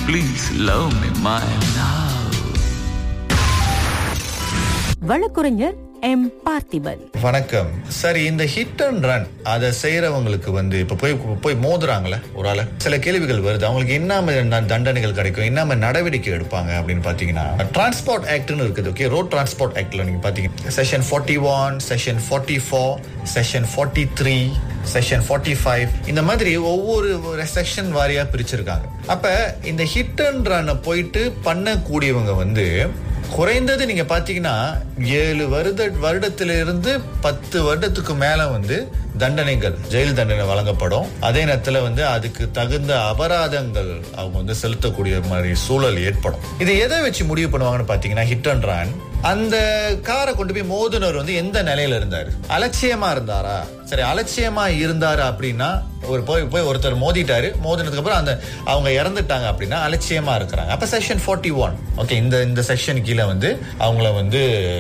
please love me, my love. வழக்குரைஞர் M Parthiban வணக்கம் சரி இந்த ஹிட் அண்ட் ரன் அதை செய்யறவங்களுக்கு வந்து இப்ப போய் போய் மோதுறாங்களே ஒரு ஆள சில கேள்விகள் வருது அவங்களுக்கு என்ன மாதிரி தண்டனைகள் கிடைக்கும் என்ன மாதிரி நடவடிக்கை எடுப்பாங்க அப்படின்னு பாத்தீங்கன்னா டிரான்ஸ்போர்ட் ஆக்ட்னு இருக்குது ஓகே ரோட் டிரான்ஸ்போர்ட் ஆக்ட்ல நீங்க பாத்தீங்கன்னா section forty one section forty four section forty three section forty five இந்த மாதிரி ஒவ்வொரு செக்ஷன் வாரியா பிரிச்சிருக்காங்க அப்ப இந்த ஹிட் அண்ட் ரன்னை போயிட்டு பண்ணக்கூடியவங்க வந்து குறைந்தது நீங்க பாத்தீங்கன்னா ஏழு வருட வருடத்திலிருந்து பத்து வருடத்துக்கு மேல வந்து தண்டனைகள் ஜெயில் தண்டனை வழங்கப்படும் அதே நேரத்துல வந்து அதுக்கு தகுந்த அபராதங்கள் அவங்க வந்து செலுத்தக்கூடிய மாதிரி சூழல் ஏற்படும் இதை எதை வச்சு முடிவு பண்ணுவாங்கன்னு பாத்தீங்கன்னா ஹிட் அண்ட் ரன் அந்த காரை கொண்டு போய் மோதுனர் வந்து எந்த நிலையில இருந்தாரு அலட்சியமா இருந்தாரா சரி அலட்சியமா இருந்தாரு அப்படின்னா ஒரு போய் போய் ஒருத்தர் மோதிட்டாரு மோதினதுக்கு அப்புறம் அந்த அவங்க இறந்துட்டாங்க அப்படின்னா அலட்சியமா இருக்கிறாங்க அப்ப செக்ஷன் ஃபார்ட்டி ஒன் ஓகே இந்த இந்த செக்ஷன் கீழே வந்து அவங்கள வந்து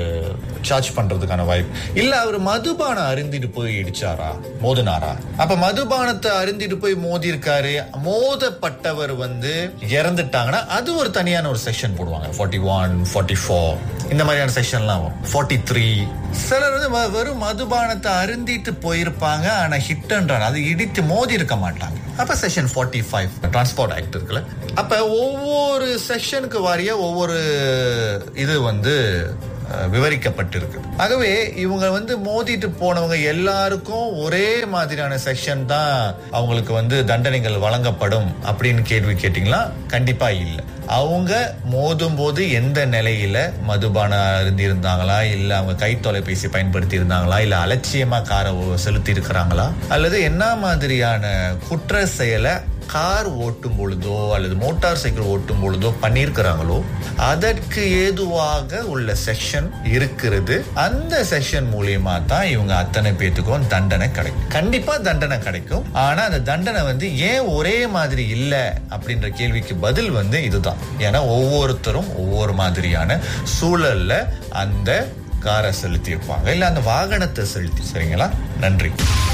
சார்ஜ் பண்றதுக்கான வாய்ப்பு இல்ல அவர் மதுபானம் அருந்திட்டு போய் இடிச்சாரா மோதினாரா அப்ப மதுபானத்தை அருந்திட்டு போய் மோதி இருக்காரு மோதப்பட்டவர் வந்து இறந்துட்டாங்கன்னா அது ஒரு தனியான ஒரு செக்ஷன் போடுவாங்க ஃபார்ட்டி ஒன் ஃபார்ட்டி ஃபோர் இந்த மாதிரியான செக்ஷன்லாம் வரும் ஃபார்ட்டி த்ரீ சிலர் வந்து வ- வெறும் மதுபானத்தை அருந்திட்டு போயிருப்பாங்க ஆனா ஹிட் அண்ட் அது இடித்து மோதி இருக்க மாட்டாங்க அப்ப section forty five transport act இருக்குல்ல அப்ப ஒவ்வொரு செக்ஷனுக்கு வாரிய ஒவ்வொரு இது வந்து அஹ், விவரிக்கப்பட்டிருக்கு ஆகவே இவங்க வந்து மோதிட்டு போனவங்க எல்லாருக்கும் ஒரே மாதிரியான செக்ஷன் தான் அவங்களுக்கு வந்து தண்டனைகள் வழங்கப்படும் அப்படின்னு கேள்வி கேட்டீங்களா கண்டிப்பா இல்லை அவங்க மோதும் போது எந்த நிலையில மதுபானம் அருந்தி இருந்தாங்களா இல்ல அவங்க கை தொலைபேசி பயன்படுத்தி இருந்தாங்களா இல்ல அலட்சியமா காரை ஓ- செலுத்தி இருக்கிறாங்களா அல்லது என்ன மாதிரியான குற்ற செயலை கார் ஓட்டும் பொழுதோ அல்லது மோட்டார் சைக்கிள் ஓட்டும் பொழுதோ பண்ணியிருக்கிறாங்களோ அதற்கு ஏதுவாக உள்ள செக்ஷன் இருக்கிறது அந்த செக்ஷன் மூலியமா தான் இவங்க அத்தனை பேத்துக்கும் தண்டனை கிடைக்கும் கண்டிப்பா தண்டனை கிடைக்கும் ஆனா அந்த தண்டனை வந்து ஏன் ஒரே மாதிரி இல்ல அப்படின்ற கேள்விக்கு பதில் வந்து இதுதான் ஏன்னா ஒவ்வொருத்தரும் ஒவ்வொரு மாதிரியான சூழல்ல அந்த காரை செலுத்தி இருப்பாங்க இல்ல அந்த வாகனத்தை செலுத்தி சரிங்களா நன்றி